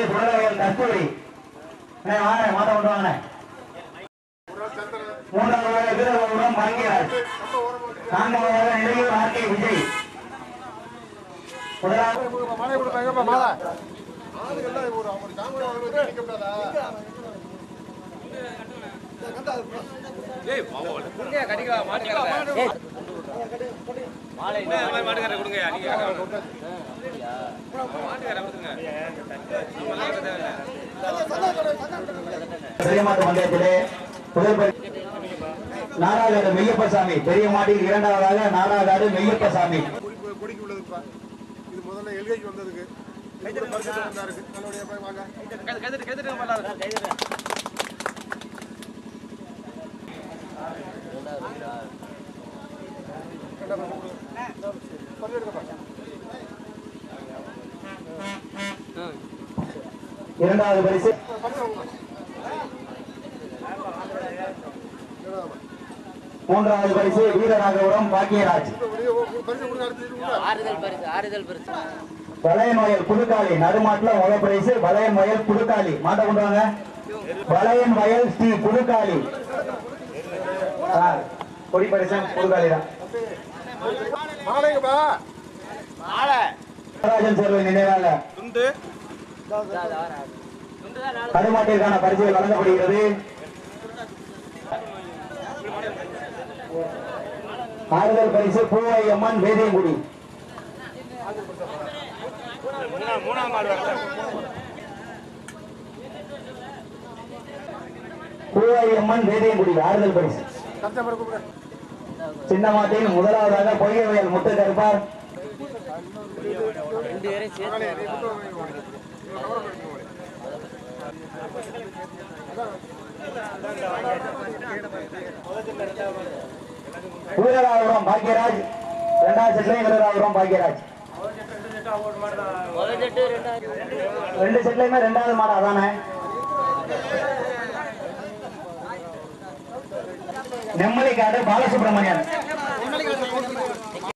குடலவையல் கஸ்தூரி அண்ணே, வாங்க மாட்ட கொண்டு வாங்க மூன்றாவதாக வீரபுரம் பாங்கியராஜ் நான்காவதாக நிலையூர் ஆர்கே விஜய் முதலாவது மாலை கொடுத்தாங்கப்பா மாலை ஆளுங்கெல்லாம் ஒரு அவங்க ஜாமான் வாங்குறது நிற்கப்படாதா பெரியமாட்டு மண்டலத்திலே முதல் பரி- நாடாகாடு மெய்யப்பசாமி பெரிய மாட்டில் இரண்டாவதாக நாடாகாடு மெய்யப்பசாமி கொடி கொடிக்கு உள்ளதுப்பா இது முதல்ல எல்கைக்கு வந்ததுக்கு கைத்தறி பரிசு இருந்தா இருக்கு நல்லபடியா போய் வாங்க பரிசு எடுக்கப்பா இரண்டாவது பரிசு பரிசு வாங்க மூன்றாவது பரிசு வீரராகபுரம் பாக்கியராஜ் பரிசு கொடுங்க அடுத்து இது கொடுங்க. ஆறுதல் பரிசு ஆறுதல் பரிசு வளையன் வயல் புதுக்காளி நடுமாட்டுல முதல் பரிசு வளையன் வயல் புதுக்காளி மாட்ட கொண்டு வாங்க வளையன் வயல் ஸ்ரீ புதுக்காளி ஆ, கொடி பரிசு புதுக்காளி தான் மாலைங்கப்பா நடராஜன் சேர்வை நினைவாக கருமாட்டிற்கான பரிசுகள் வழங்கப்படுகிறது ஆறுதல் பரிசு பூவை அம்மன் வேதியங்குடி பூவை அம்மன் வேதியங்குடி ஆறுதல் பரிசு கஷ்டப்பட கூப்பிடுங்க சின்னமாட்டில் முதலாவதாக பொய்கை வயல் முத்து கருப்பார் ரெண்டு பேரும் சேர்த்து மாலையை நீ மட்டும் வாங்கி வாங்க. இவன் கவரம் எடுத்துக்க மாட்டேன். வீரராகபுரம் பாக்யராஜ் இரண்டாவது செட்லையும் வீரராகபுரம் பாக்யராஜ் முதல் செட்டு ரெண்டாவது ரெண்டு செட்லையுமே ரெண்டாவது மாடு அதானே நெம்மலிக்காடு பாலசுப்ரமணியன்